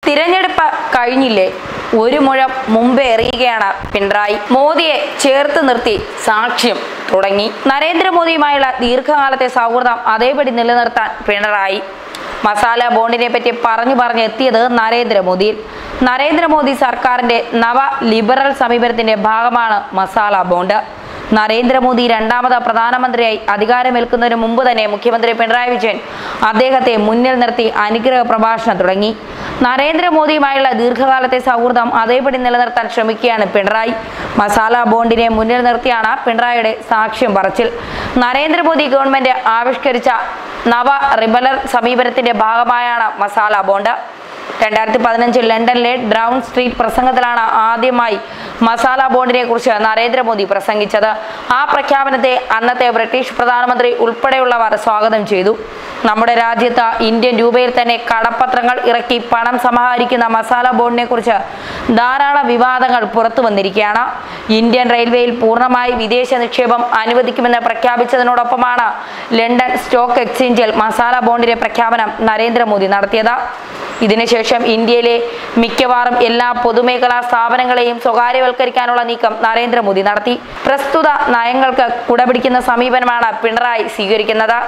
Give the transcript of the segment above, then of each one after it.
തിരഞ്ഞെടുപ്പ് കഴിഞ്ഞില്ലേ ഒരു മുഴം മുമ്പേ എറിയുകയാണ് പിണറായി മോദിയെ ചേർത്ത് നിർത്തി സാക്ഷ്യം തുടങ്ങി നരേന്ദ്രമോദിയുമായുള്ള ദീർഘകാലത്തെ സൗഹൃദം അതേപടി നിലനിർത്താൻ പിണറായി മസാല ബോണ്ടിനെ പറ്റി പറഞ്ഞു പറഞ്ഞ് എത്തിയത് നരേന്ദ്രമോദിയിൽ നരേന്ദ്രമോദി സർക്കാരിന്റെ നവ ലിബറൽ സമീപനത്തിന്റെ ഭാഗമാണ് മസാല ബോണ്ട് നരേന്ദ്രമോദി രണ്ടാമത് പ്രധാനമന്ത്രിയായി അധികാരമേൽക്കുന്നതിന് മുമ്പ് തന്നെ മുഖ്യമന്ത്രി പിണറായി വിജയൻ അദ്ദേഹത്തെ മുന്നിൽ നിർത്തി അനുഗ്രഹ പ്രഭാഷണം തുടങ്ങി നരേന്ദ്രമോദിയുമായുള്ള ദീർഘകാലത്തെ സൗഹൃദം അതേപടി നിലനിർത്താൻ ശ്രമിക്കുകയാണ് പിണറായി മസാല ബോണ്ടിനെ മുന്നിൽ നിർത്തിയാണ് പിണറായിയുടെ സാക്ഷ്യം പറച്ചിൽ നരേന്ദ്രമോദി ഗവൺമെന്റ് ആവിഷ്കരിച്ച നവ റിബലർ സമീപനത്തിന്റെ ഭാഗമായാണ് മസാല ബോണ്ട് രണ്ടായിരത്തി പതിനഞ്ചിൽ ലണ്ടനിലെ ഡ്രൗൺ സ്ട്രീറ്റ് പ്രസംഗത്തിലാണ് ആദ്യമായി മസാല ബോണ്ടിനെ കുറിച്ച് നരേന്ദ്രമോദി പ്രസംഗിച്ചത് ആ പ്രഖ്യാപനത്തെ അന്നത്തെ ബ്രിട്ടീഷ് പ്രധാനമന്ത്രി ഉൾപ്പെടെയുള്ളവർ സ്വാഗതം ചെയ്തു നമ്മുടെ രാജ്യത്ത് ഇന്ത്യൻ രൂപയിൽ തന്നെ കടപ്പത്രങ്ങൾ ഇറക്കി പണം സമാഹരിക്കുന്ന മസാല ബോണ്ടിനെ കുറിച്ച് ധാരാളം വിവാദങ്ങൾ പുറത്തു വന്നിരിക്കുകയാണ് ഇന്ത്യൻ റെയിൽവേയിൽ പൂർണ്ണമായി വിദേശ നിക്ഷേപം അനുവദിക്കുമെന്ന് പ്രഖ്യാപിച്ചതിനോടൊപ്പമാണ് ലണ്ടൻ സ്റ്റോക്ക് എക്സ്ചേഞ്ചിൽ മസാല ബോണ്ടിന്റെ പ്രഖ്യാപനം നരേന്ദ്രമോദി നടത്തിയത് ഇതിനുശേഷം ഇന്ത്യയിലെ മിക്കവാറും എല്ലാ പൊതുമേഖലാ സ്ഥാപനങ്ങളെയും സ്വകാര്യവൽക്കരിക്കാനുള്ള നീക്കം നരേന്ദ്രമോദി നടത്തി പ്രസ്തുത നയങ്ങൾക്ക് കുടപിടിക്കുന്ന സമീപനമാണ് പിണറായി സ്വീകരിക്കുന്നത്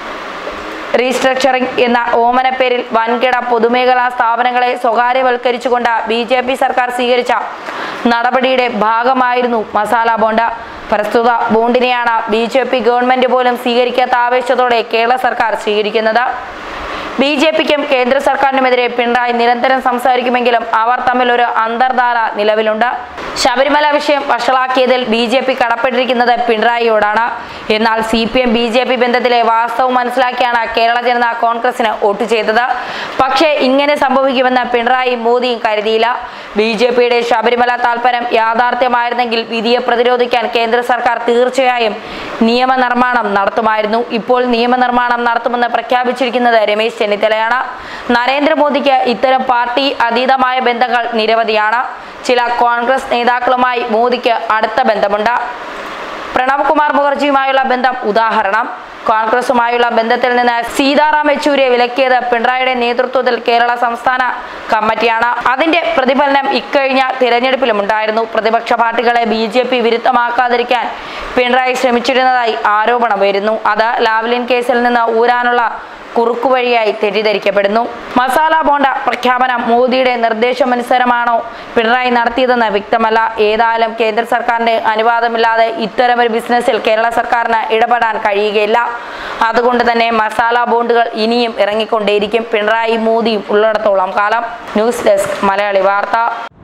റീസ്ട്രക്ചറിംഗ് എന്ന ഓമനപ്പേരിൽ വൻകിട പൊതുമേഖലാ സ്ഥാപനങ്ങളെ സ്വകാര്യവൽക്കരിച്ചുകൊണ്ട് ബി ജെ പി സർക്കാർ സ്വീകരിച്ച നടപടിയുടെ ഭാഗമായിരുന്നു മസാല ബോണ്ട് പ്രസ്തുത ബോണ്ടിനെയാണ് ബി ജെ പി ഗവൺമെന്റ് പോലും സ്വീകരിക്കാത്ത ആവേശത്തോടെ കേരള സർക്കാർ സ്വീകരിക്കുന്നത് ബി ജെ പിക്കും കേന്ദ്ര സർക്കാരിനുമെതിരെ പിണറായി നിരന്തരം സംസാരിക്കുമെങ്കിലും അവർ തമ്മിൽ ഒരു അന്തർധാര നിലവിലുണ്ട് ശബരിമല വിഷയം വഷളാക്കിയതിൽ ബി ജെ പി കടപ്പെട്ടിരിക്കുന്നത് പിണറായിയോടാണ് എന്നാൽ C P M B J P ബന്ധത്തിലെ വാസ്തവം മനസ്സിലാക്കിയാണ് കേരള ജനത കോൺഗ്രസിന് വോട്ട് ചെയ്തത് പക്ഷേ ഇങ്ങനെ സംഭവിക്കുമെന്ന് പിണറായി മോദിയും കരുതിയില്ല ബി ജെ പിയുടെ ശബരിമല താൽപര്യം യാഥാർത്ഥ്യമായിരുന്നെങ്കിൽ വിധിയെ പ്രതിരോധിക്കാൻ കേന്ദ്ര സർക്കാർ തീർച്ചയായും നിയമനിർമ്മാണം നടത്തുമായിരുന്നു ഇപ്പോൾ നിയമനിർമ്മാണം നടത്തുമെന്ന് പ്രഖ്യാപിച്ചിരിക്കുന്നത് രമേശ് ചെന്നിത്തലയാണ് നരേന്ദ്രമോദിക്ക് ഇത്തരം പാർട്ടി അതീതമായ ബന്ധങ്ങൾ നിരവധിയാണ് ചില കോൺഗ്രസ് നേതാക്കളുമായി മോദിക്ക് അടുത്ത ബന്ധമുണ്ട് പ്രണബ് കുമാർ മുഖർജിയുമായുള്ള ബന്ധം ഉദാഹരണം കോൺഗ്രസുമായുള്ള ബന്ധത്തിൽ നിന്ന് സീതാറാം യെച്ചൂരിയെ വിലക്കിയത് പിണറായിയുടെ നേതൃത്വത്തിൽ കേരള സംസ്ഥാന കമ്മിറ്റിയാണ് അതിന്റെ പ്രതിഫലനം ഇക്കഴിഞ്ഞ തിരഞ്ഞെടുപ്പിലും ഉണ്ടായിരുന്നു പ്രതിപക്ഷ പാർട്ടികളെ ബി ജെ പി വിരുദ്ധമാക്കാതിരിക്കാൻ പിണറായി ശ്രമിച്ചിരുന്നതായി ആരോപണം വരുന്നു അത് ലാവ്ലിൻ കേസിൽ നിന്ന് ഊരാനുള്ള കുറുക്കുവഴിയായി തെറ്റിദ്ധരിക്കപ്പെടുന്നു മസാല ബോണ്ട പ്രഖ്യാപനം മോദിയുടെ നിർദ്ദേശമനുസരമാണോ പിണറായി നടത്തിയതെന്ന് വ്യക്തമല്ല ഏതായാലും കേന്ദ്ര സർക്കാരിന്റെ അനുവാദമില്ലാതെ ഇത്തരമൊരു ബിസിനസ്സിൽ കേരള സർക്കാരിന് ഇടപെടാൻ കഴിയുകയില്ല അതുകൊണ്ട് തന്നെ മസാല ബോണ്ടുകൾ ഇനിയും ഇറങ്ങിക്കൊണ്ടേയിരിക്കും പിണറായി മോദിയും ഉള്ളിടത്തോളം കാലം ന്യൂസ് ഡെസ്ക് മലയാളി വാർത്ത